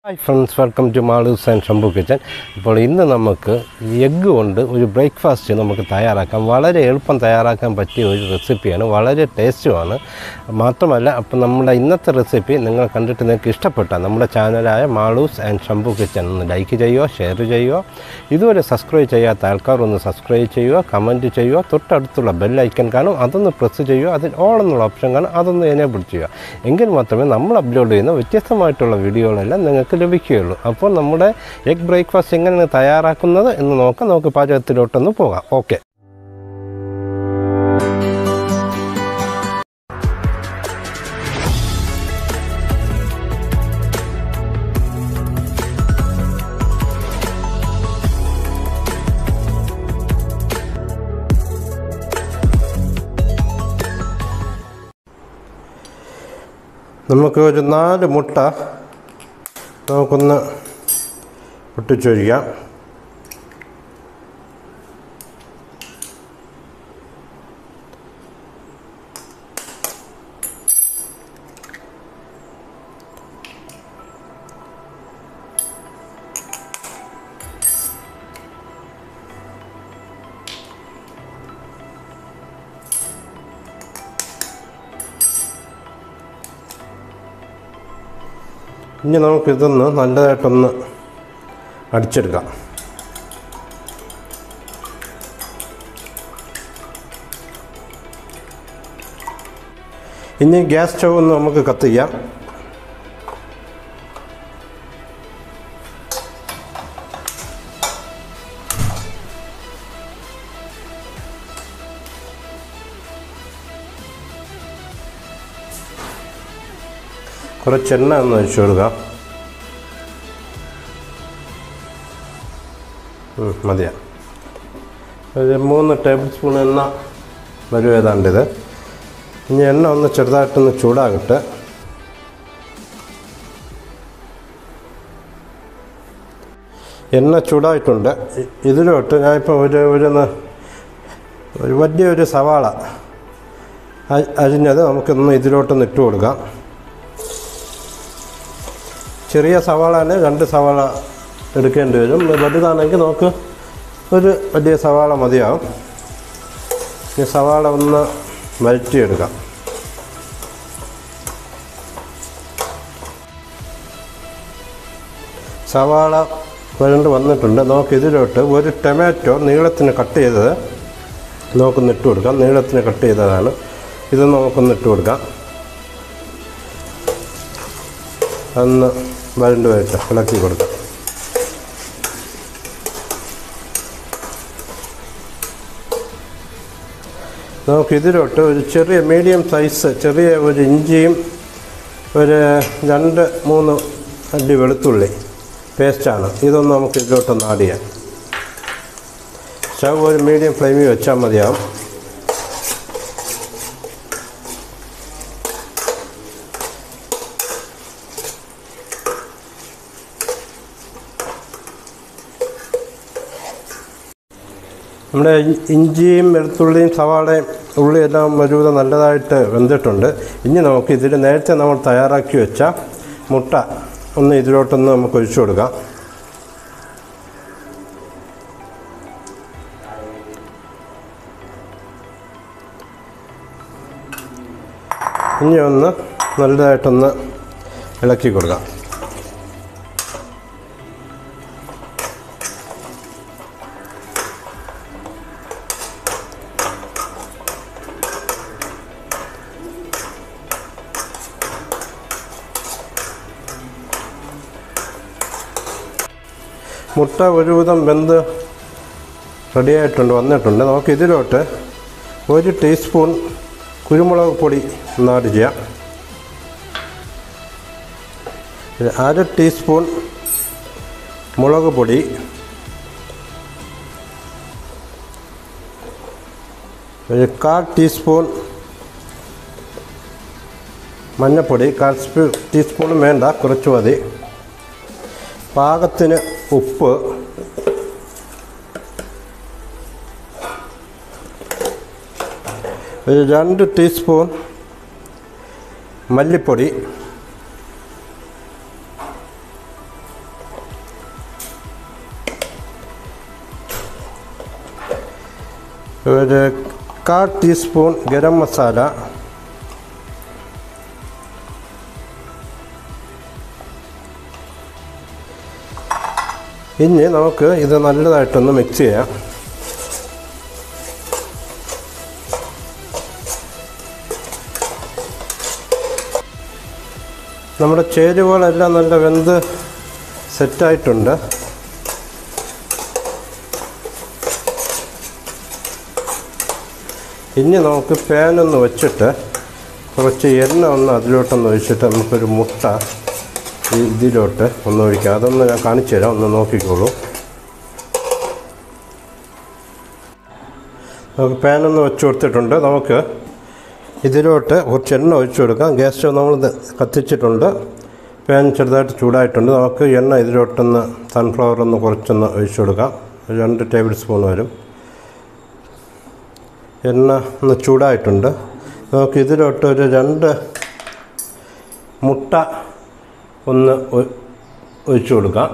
hi friends welcome to Maloos and Shambhu kitchen അപ്പോൾ ഇന്ന് നമുക്ക് എഗ്ഗ് കൊണ്ട് ഒരു ബ്രേക്ക്ഫാസ്റ്റ് നമുക്ക് തയ്യാറാക്കാം വളരെ എളുപ്പം തയ്യാറാക്കാൻ പറ്റിയ ഒരു റെസിപ്പിയാണ് വളരെ ടേസ്റ്റുമാണ് മാത്രമല്ല അപ്പോൾ നമ്മുടെ ഇന്നത്തെ റെസിപ്പി നിങ്ങൾ കണ്ടിട്ട് നിങ്ങൾക്ക് ഇഷ്ടപ്പെട്ടാൽ നമ്മുടെ ചാനലായ മാളൂസ് ആൻഡ് ശംഭു കിച്ചൻ ഒന്ന് ലൈക്ക് ചെയ്യുക ഷെയർ ചെയ്യുക ഇതുവരെ സബ്സ്ക്രൈബ് ചെയ്യാത്ത ആൾക്കാർ ഒന്ന് സബ്സ്ക്രൈബ് ചെയ്യുക കമൻറ്റ് ചെയ്യുക തൊട്ടടുത്തുള്ള ബെൽ ഐക്കൺ കാണും അതൊന്ന് പ്രസ് ചെയ്യുക അതിൽ ഓൾ എന്നുള്ള ഓപ്ഷൻ കാണും അതൊന്ന് എനേബിൾ ചെയ്യുക എങ്കിൽ മാത്രമേ നമ്മൾ അപ്ലോഡ് ചെയ്യുന്ന വ്യത്യസ്തമായിട്ടുള്ള വീഡിയോകളെല്ലാം നിങ്ങൾക്ക് ലഭിക്കുകയുള്ളൂ അപ്പോൾ നമ്മുടെ എഗ് ബ്രേക്ക്ഫാസ്റ്റ് എങ്ങനെയാണ് തയ്യാറാക്കുന്നത് എന്ന് നോക്കാം നമുക്ക് പാചകത്തിലോട്ടൊന്ന് പോകാം ഓക്കെ നമുക്ക് ഒരു നാല് മുട്ട നമുക്കൊന്ന് പൊട്ടിച്ചൊഴിക്കാം ഇനി നമുക്കിതൊന്ന് നല്ലതായിട്ടൊന്ന് അടിച്ചെടുക്കാം ഇനി ഗ്യാസ് സ്റ്റൗ ഒന്ന് നമുക്ക് കത്തിക്കാം കുറച്ച് എണ്ണ ഒന്ന് ഒഴിച്ചു കൊടുക്കാം ഉം, മതിയാ ഒരു മൂന്ന് ടേബിൾ സ്പൂൺ എണ്ണ വരും ഏതാണ്ടിത് ഇനി എണ്ണ ഒന്ന് ചെറുതായിട്ടൊന്ന് ചൂടാകട്ടെ എണ്ണ ചൂടായിട്ടുണ്ട് ഇ- ഇതിലോട്ട് ഞാനിപ്പോൾ ഒരു ഒരു ന- ഒരു വലിയൊരു സവാള അ- അരിഞ്ഞത് നമുക്കൊന്ന് ഇതിലോട്ടൊന്ന് ഇട്ട് കൊടുക്കാം ചെറിയ സവാളാണ് രണ്ട് സവാള എടുക്കേണ്ടി വരും വലുതാണെങ്കിൽ നമുക്ക് ഒരു വലിയ സവാള മതിയാവും ഈ സവാള ഒന്ന് വഴറ്റിയെടുക്കാം സവാള വഴണ്ട് വന്നിട്ടുണ്ട് നമുക്ക് ഇതിലോട്ട് ഒരു ടൊമാറ്റോ നീളത്തിന് കട്ട് ചെയ്തത് നമുക്കൊന്ന് ഇട്ട് കൊടുക്കാം നീളത്തിന് കട്ട് ചെയ്തതാണ് ഇത് നമുക്കൊന്ന് ഇട്ട് കൊടുക്കാം അന്ന് വരണ്ട് വരട്ടെ ഇളക്കി കൊടുക്കാം നമുക്ക് ഇതിലോട്ട് ഒരു ചെറിയ മീഡിയം സൈസ് ചെറിയ ഒരു ഇഞ്ചിയും ഒരു രണ്ട് മൂന്ന് അല്ലി വെളുത്തുള്ളി പേസ്റ്റാണ് ഇതൊന്ന് നമുക്ക് ഇതിലോട്ടൊന്ന് ആഡ് ചെയ്യാം സ്റ്റവ് ഒരു മീഡിയം ഫ്ലെയിമിൽ വെച്ചാൽ മതിയാവും നമ്മുടെ ഇ- ഇഞ്ചിയും വെളുത്തുള്ളിയും സവാളയും ഉള്ളിയെല്ലാം ഒരുവിധം നല്ലതായിട്ട് വെന്തിട്ടുണ്ട് ഇനി നമുക്ക് ഇതിൽ നേരത്തെ നമ്മൾ തയ്യാറാക്കി വെച്ച മുട്ട ഒന്ന് ഇതിലോട്ടൊന്ന് നമുക്ക് ഒഴിച്ചു കൊടുക്കാം ഇനി ഒന്ന് നല്ലതായിട്ടൊന്ന് ഇളക്കി കൊടുക്കാം മുട്ട ഒരുവിധം വെന്ത് റെഡിയായിട്ടുണ്ട് വന്നിട്ടുണ്ട് നമുക്ക് ഇതിലോട്ട് ഒരു ടീസ്പൂൺ കുരുമുളക് പൊടി ഒന്ന് ആഡ് ചെയ്യാം ഒരു അര ടീസ്പൂൺ മുളക് പൊടി ഒരു കാൽ ടീസ്പൂൺ മഞ്ഞൾപ്പൊടി കാൽ സ്പൂ ടീസ്പൂണും വേണ്ട കുറച്ച് മതി പാകത്തിന് ഉപ്പ് ഒരു രണ്ട് ടീസ്പൂൺ മല്ലിപ്പൊടി ഒരു കാ ടീസ്പൂൺ ഗരം മസാല ഇനി നമുക്ക് ഇത് നല്ലതായിട്ടൊന്ന് മിക്സ് ചെയ്യാം നമ്മുടെ ചേരുവകളെല്ലാം നല്ല വെന്ത് സെറ്റായിട്ടുണ്ട് ഇനി നമുക്ക് പാനൊന്ന് വെച്ചിട്ട് കുറച്ച് എണ്ണ ഒന്ന് അതിലോട്ടൊന്ന് ഒഴിച്ചിട്ട് നമുക്കൊരു മുട്ട ഈ ഇതിലോട്ട് ഒന്ന് ഒഴിക്കാം അതൊന്ന് ഞാൻ കാണിച്ചു തരാം ഒന്ന് നോക്കിക്കോളൂ നമുക്ക് പാനൊന്ന് വെച്ച് കൊടുത്തിട്ടുണ്ട് നമുക്ക് ഇതിലോട്ട് കുറച്ച് എണ്ണ ഒഴിച്ചു കൊടുക്കാം ഗ്യാസ് സ്റ്റവ് നമ്മൾ ഇത് കത്തിച്ചിട്ടുണ്ട് പാൻ ചെറുതായിട്ട് ചൂടായിട്ടുണ്ട് നമുക്ക് എണ്ണ ഇതിലോട്ടൊന്ന് സൺഫ്ലവർ ഒന്ന് കുറച്ചൊന്ന് ഒഴിച്ചു കൊടുക്കാം ഒരു രണ്ട് ടേബിൾ സ്പൂൺ വരും എണ്ണ ഒന്ന് ചൂടായിട്ടുണ്ട് നമുക്ക് ഇതിലോട്ട് ഒരു രണ്ട് മുട്ട ഒന്ന് ഒ- ഒഴിച്ചു കൊടുക്കാം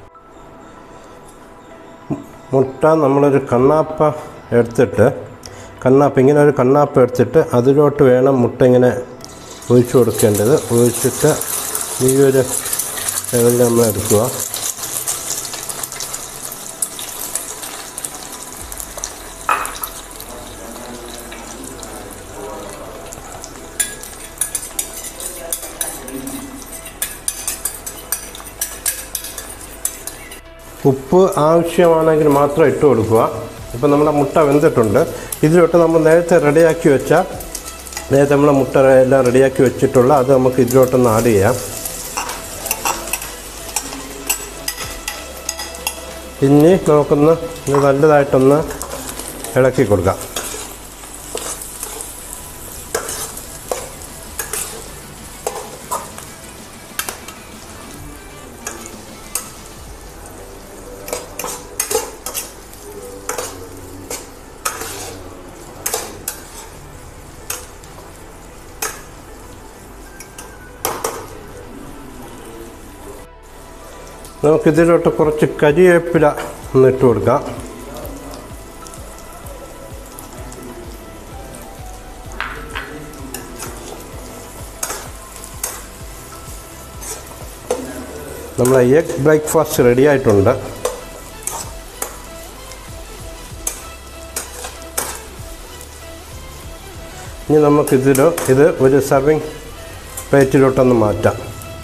മുട്ട നമ്മളൊരു കണ്ണാപ്പ എടുത്തിട്ട് കണ്ണാപ്പ് ഇങ്ങനെ ഒരു കണ്ണാപ്പ് എടുത്തിട്ട് അതിലോട്ട് വേണം മുട്ട ഇങ്ങനെ ഒഴിച്ചു കൊടുക്കേണ്ടത് ഒഴിച്ചിട്ട് ഈ ഒരു ലെവലിൽ നമ്മൾ എടുക്കുക ഉപ്പ് ആവശ്യമാണെങ്കിൽ മാത്രം ഇട്ട് കൊടുക്കുക ഇപ്പം നമ്മുടെ മുട്ട വെന്തിട്ടുണ്ട് ഇതിലോട്ട് നമ്മൾ നേരത്തെ റെഡിയാക്കി വെച്ച നേരത്തെ നമ്മൾ മുട്ട എല്ലാം റെഡിയാക്കി വെച്ചിട്ടുള്ള അത് നമുക്ക് ഇതിലോട്ടൊന്ന് ആഡ് ചെയ്യാം ഇനി നമുക്കൊന്ന് ഇത് നല്ലതായിട്ടൊന്ന് ഇളക്കി കൊടുക്കാം നമുക്കിതിലോട്ട് കുറച്ച് കരിവേപ്പില ഒന്ന് ഇട്ട് കൊടുക്കാം നമ്മളെ എഗ് ബ്രേക്ക്ഫാസ്റ്റ് റെഡി ആയിട്ടുണ്ട് ഇനി നമുക്കിതിലോ ഇത് ഒരു സർവിങ് പ്ലേറ്റിലോട്ടൊന്ന് മാറ്റാം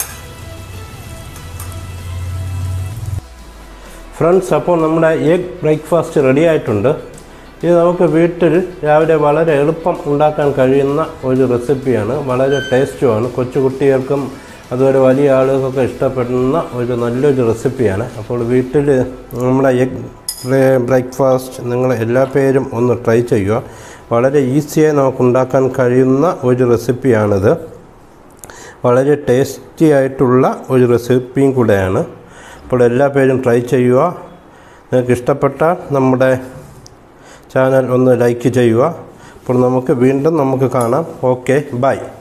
ഫ്രണ്ട്സ് അപ്പോൾ നമ്മുടെ എഗ് ബ്രേക്ക്ഫാസ്റ്റ് റെഡി ആയിട്ടുണ്ട് ഇത് നമുക്ക് വീട്ടിൽ രാവിലെ വളരെ എളുപ്പം ഉണ്ടാക്കാൻ കഴിയുന്ന ഒരു റെസിപ്പിയാണ് വളരെ ടേസ്റ്റുമാണ് കൊച്ചു കുട്ടികൾക്കും അതുപോലെ വലിയ ആളുകൾക്കൊക്കെ ഇഷ്ടപ്പെടുന്ന ഒരു നല്ലൊരു റെസിപ്പിയാണ് അപ്പോൾ വീട്ടിൽ നമ്മുടെ എഗ് ബ്രേക്ക്ഫാസ്റ്റ് നിങ്ങൾ എല്ലാ പേരും ഒന്ന് ട്രൈ ചെയ്യുക വളരെ ഈസിയായി നമുക്ക് ഉണ്ടാക്കാൻ കഴിയുന്ന ഒരു റെസിപ്പിയാണിത് വളരെ ടേസ്റ്റി ആയിട്ടുള്ള ഒരു റെസിപ്പിയും കൂടെയാണ് അപ്പോൾ എല്ലാ പേരും ട്രൈ ചെയ്യുക നിങ്ങൾക്ക് ഇഷ്ടപ്പെട്ടാൽ നമ്മുടെ ചാനൽ ഒന്ന് ലൈക്ക് ചെയ്യുക അപ്പോൾ നമുക്ക് വീണ്ടും നമുക്ക് കാണാം ഓക്കെ ബൈ